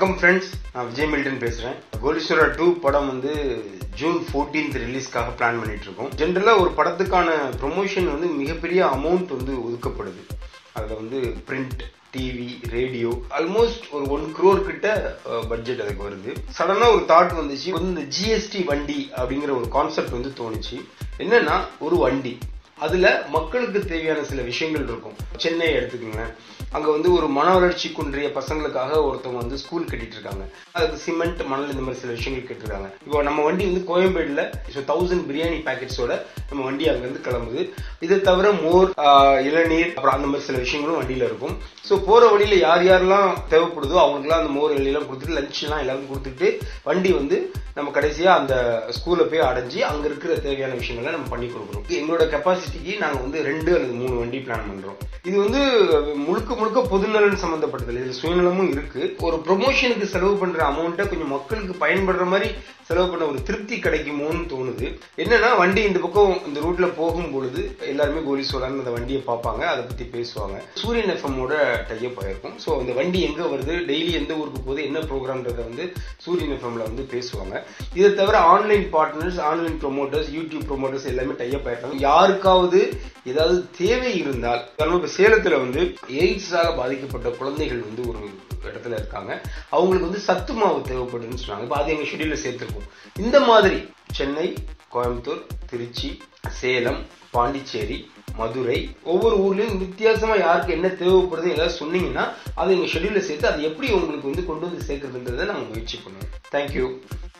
வணக்கம் ஃப்ரெண்ட்ஸ் நான் விஜய் மில்டன் பேசுறேன் கோலீஸ்வரா டூ படம் வந்து ஜூன் 14th ரிலீஸ்க்காக பிளான் பண்ணிட்டு இருக்கோம் ஜென்ரலா ஒரு படத்துக்கான ப்ரொமோஷன் வந்து மிகப்பெரிய அமௌண்ட் வந்து ஒதுக்கப்படுது அதுல வந்து பிரிண்ட் டிவி ரேடியோ ஆல்மோஸ்ட் ஒரு ஒன் crore கிட்ட பட்ஜெட் அதுக்கு வருது சடனா ஒரு தாட் வந்துச்சு வந்து இந்த ஜிஎஸ்டி வண்டி அப்படிங்கிற ஒரு கான்செப்ட் வந்து தோணுச்சு என்னன்னா ஒரு வண்டி அதுல மக்களுக்கு தேவையான சில விஷயங்கள் இருக்கும் சென்னை எடுத்துக்கோங்க அங்க வந்து ஒரு மன வளர்ச்சி குன்றிய பசங்களுக்காக ஒருத்தவங்க வந்து ஸ்கூல் கட்டிட்டு இருக்காங்க அதுக்கு சிமெண்ட் மணல் இந்த மாதிரி சில விஷயங்கள் கேட்டிருக்காங்க இப்போ நம்ம வண்டி வந்து கோயம்பேடுல தௌசண்ட் பிரியாணி பேக்கெட்ஸோட நம்ம வண்டி அங்க இருந்து கிளம்புது இதை தவிர மோர் ஆஹ், இளநீர் அப்புறம் அந்த மாதிரி சில விஷயங்களும் வண்டியில இருக்கும் ஸோ போற வழியில யார் யாரெல்லாம் தேவைப்படுதோ அவங்களுக்குலாம் அந்த மோர் இளநீர்லாம் கொடுத்துட்டு லஞ்ச் எல்லாம் எல்லாருக்கும் கொடுத்துட்டு வண்டி வந்து நம்ம கடைசியா அந்த ஸ்கூல்ல போய் அடைஞ்சு அங்க இருக்கிற தேவையான விஷயங்களை நம்ம பண்ணி கொடுக்கணும் எங்களோட கெப்பாசிட்டிக்கு நாங்க வந்து ரெண்டு அல்லது மூணு வண்டி பிளான் பண்றோம் இது வந்து முழுக்க முழுக்க பொதுநலன் சம்பந்தப்பட்டது இதுல சுயநலமும் இருக்கு ஒரு ப்ரொமோஷனுக்கு செலவு பண்ற அமௌண்ட்டை கொஞ்சம் மக்களுக்கு பயன்படுற மாதிரி செலவு பண்ண ஒரு திருப்தி கிடைக்குமோன்னு தோணுது என்னன்னா வண்டி இந்த பக்கம் இந்த ரூட்ல போகும் பொழுது எல்லாருமே கோலி சோலான்னு அந்த வண்டியை பார்ப்பாங்க அதை பத்தி பேசுவாங்க சூரியன் எஃப்எம்மோட டைப் ஆயிருக்கும் ஸோ அந்த வண்டி எங்க வருது டெய்லி எந்த ஊருக்கு போகுது என்ன ப்ரோக்ராம்ன்றத வந்து சூரியன் எஃப்எம்ல வந்து பேசுவாங்க இதை தவிர online partners online promoters YouTube promoters எல்லாமே டைப் ஆயிருக்காங்க யாருக்காவது ஏதாவது தேவை இருந்தால் காரணம் இப்ப சேலத்துல வந்து எய்ட்ஸால பாதிக்கப்பட்ட குழந்தைகள் வந்து ஒரு இடத்துல இருக்காங்க அவங்களுக்கு வந்து சத்து மாவு தேவைப்படுதுன்னு சொன்னாங்க இப்போ அது எங்க ஷெடியூல்ல சேர்த்திருக்கோம் இந்த மாதிரி சென்னை கோயம்புத்தூர் திருச்சி சேலம் பாண்டிச்சேரி மதுரை ஒவ்வொரு ஊர்லயும் வித்தியாசமா யாருக்கு என்ன தேவைப்படுது ஏதாவது சொன்னீங்கன்னா அதை எங்க ஷெடியூல்ல சேர்த்து அதை எப்படி உங்களுக்கு வந்து கொண்டு வந்து சேர்க்கறதுன்றதை நாங்க முயற்சி பண்ணுவோம் தேங்க்யூ